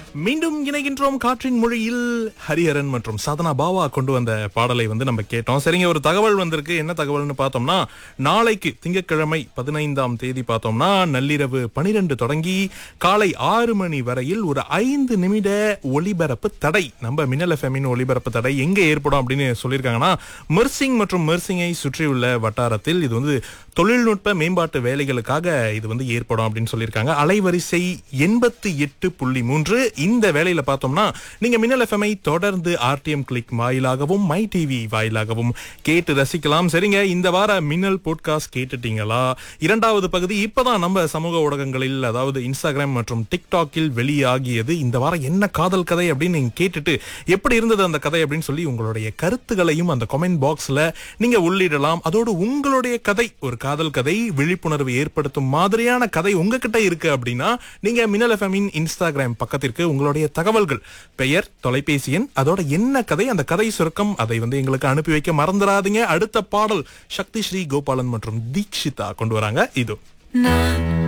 மீண்டும் இணைகின்றோம் காற்றின் மொழியில் ஹரிஹரன் மற்றும் சாதனா பாவா கொண்டு வந்த பாடலை வந்து நம்ம கேட்டோம் சரிங்க ஒரு தகவல் வந்திருக்கு என்ன தகவல்னு பார்த்தோம்னா நாளைக்கு திங்கட்கிழமை பதினைந்தாம் தேதி பார்த்தோம்னா நள்ளிரவு பனிரெண்டு தொடங்கி காலை ஆறு மணி வரையில் ஒரு ஐந்து நிமிட ஒளிபரப்பு தடை நம்ம மின்னல் எஃப்எம்மின் ஒளிபரப்பு தடை எங்க ஏற்படும் அப்படின்னு சொல்லியிருக்காங்கன்னா மெர்சிங் மற்றும் மெர்சிங்கை சுற்றியுள்ள வட்டாரத்தில் இது வந்து தொழில்நுட்ப மேம்பாட்டு வேலைகளுக்காக இது வந்து ஏற்படும் அப்படின்னு சொல்லியிருக்காங்க அலைவரிசை எண்பத்தி எட்டு புள்ளி மூன்று இந்த வேலையில பார்த்தோம்னா நீங்க மின்னல் எஃப்எம்ஐ தொடர்ந்து ஆர்டிஎம் கிளிக் வாயிலாகவும் மை டிவி வாயிலாகவும் கேட்டு ரசிக்கலாம் சரிங்க இந்த வார மின்னல் போட்காஸ்ட் கேட்டுட்டீங்களா இரண்டாவது பகுதி இப்பதான் நம்ம சமூக ஊடகங்களில் அதாவது இன்ஸ்டாகிராம் மற்றும் டிக்டாக்கில் வெளியாகியது இந்த வாரம் என்ன காதல் கதை அப்படின்னு நீங்க கேட்டுட்டு எப்படி இருந்தது அந்த கதை அப்படின்னு சொல்லி உங்களுடைய கருத்துகளையும் அந்த கமெண்ட் பாக்ஸ்ல நீங்க உள்ளிடலாம் அதோடு உங்களுடைய கதை ஒரு காதல் கதை விழிப்புணர்வு ஏற்படுத்தும் மாதிரியான கதை உங்ககிட்ட இருக்கு அப்படின்னா நீங்க மின்னல் எஃப்எம்மின் இன்ஸ்டாகிராம் பக்கத்திற்கு உங்களுடைய தகவல்கள் பெயர் தொலைபேசி எண் அதோட என்ன கதை அந்த கதை சுருக்கம் அதை வந்து எங்களுக்கு அனுப்பி வைக்க மறந்துடாதீங்க அடுத்த பாடல் சக்தி ஸ்ரீ கோபாலன் மற்றும் தீக்ஷிதா கொண்டு வராங்க இது நான்